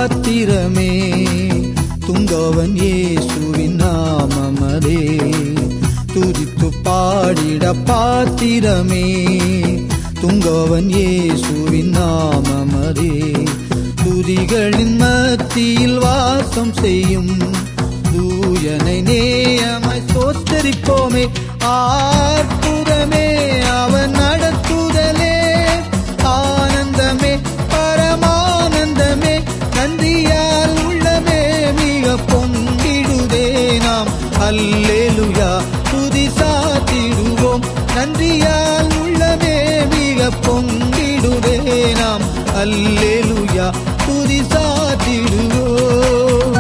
பாத்திரமே துங்கவன் இயேசுவின் நாமமதே துதித்து பாடிட பாத்திரமே துங்கவன் இயேசுவின் நாமமதே துதிகளின் மத்தியில் வாசம் செய்யும் தூயனை நேயமாய் சோத்தரிப்போமே ஆற்புதமே அவன் நடத்துதலே ஆனந்தமே பரமானந்தமே நன்றியால் உள்ளமே மிக பொங்கிடுதே நாம் அல்லேலுயா துதி சாத்திடுவோம் நன்றியால் உள்ளமே மிக பொங்கிடுதே நாம் அல்லேலுயா துதி சாத்திடுவோம்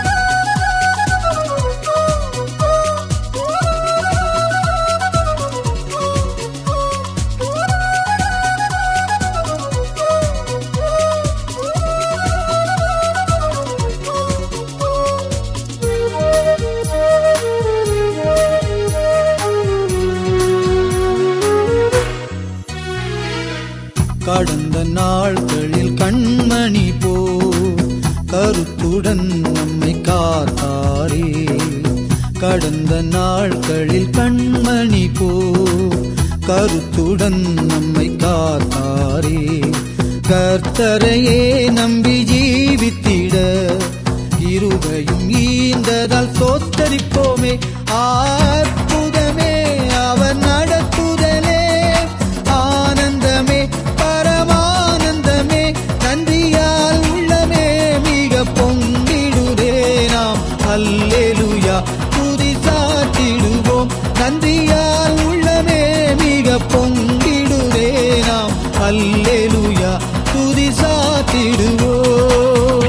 கடந்த நாட்களில் கண்மணி போ கருத்துடன் நம்மை காத்தாரே கடந்த நாட்களில் கண்மணி போ கருத்துடன் நம்மை காத்தாரே கர்த்தரையே நம்பி ஜீவித்திட இருகையும் ஈந்ததால் சோத்தரிப்போமே அற்புதமே அவர் நடத்துதலே ஆனந்தமே பரமானந்தமே நன்றியால் உள்ளமே மிக பொங்கிடுதே நாம் அல்லேலுயா துதி சாத்திடுவோம் நன்றியால் உள்ளமே மிக பொங்கிடுதே நாம் அல்லேலுயா துதி சாத்திடுவோம்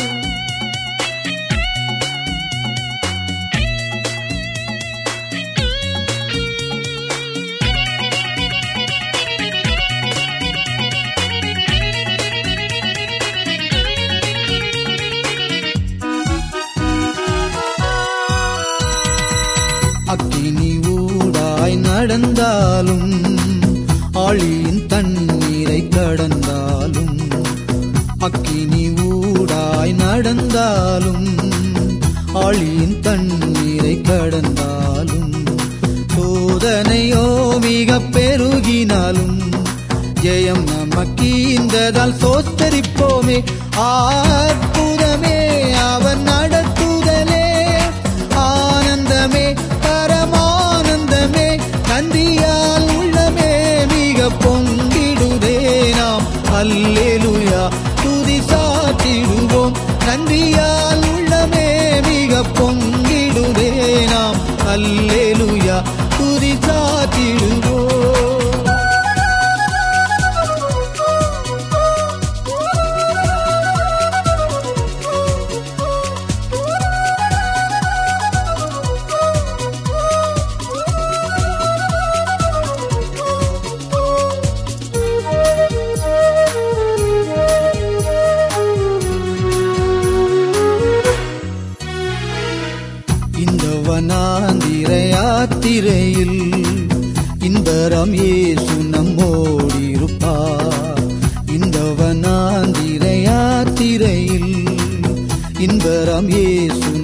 அக்கினி ஊடாய் நடந்தாலும் ஆழியின் தண்ணீரை கடந்தாலும் அக்கினி ஊடாய் நடந்தாலும் ஆழியின் தண்ணீரை கடந்தாலும் சோதனையோ மிக பெருகினாலும் ஜெயம் நமக்கீந்ததால் சோத்தரிப்போமே அற்புதமே அவன் நடத்துதலே ஆனந்தமே பரமானந்தமே நன்றியால் உள்ளமே மிக பொங்கிடுதே நாம் அல்லேலுயா துதி சாத்திடுவோம் நன்றியால் உள்ளமே மிக பொங்கிடுதே நாம் அல்லேலுயா துதி சாத்திடுவோம் இந்த வனாந்திர யாத்திரையில் இன்பரம் இயேசு நம்மோடிருப்பார் இந்த வனாந்திர யாத்திரையில் இன்பரம் இயேசு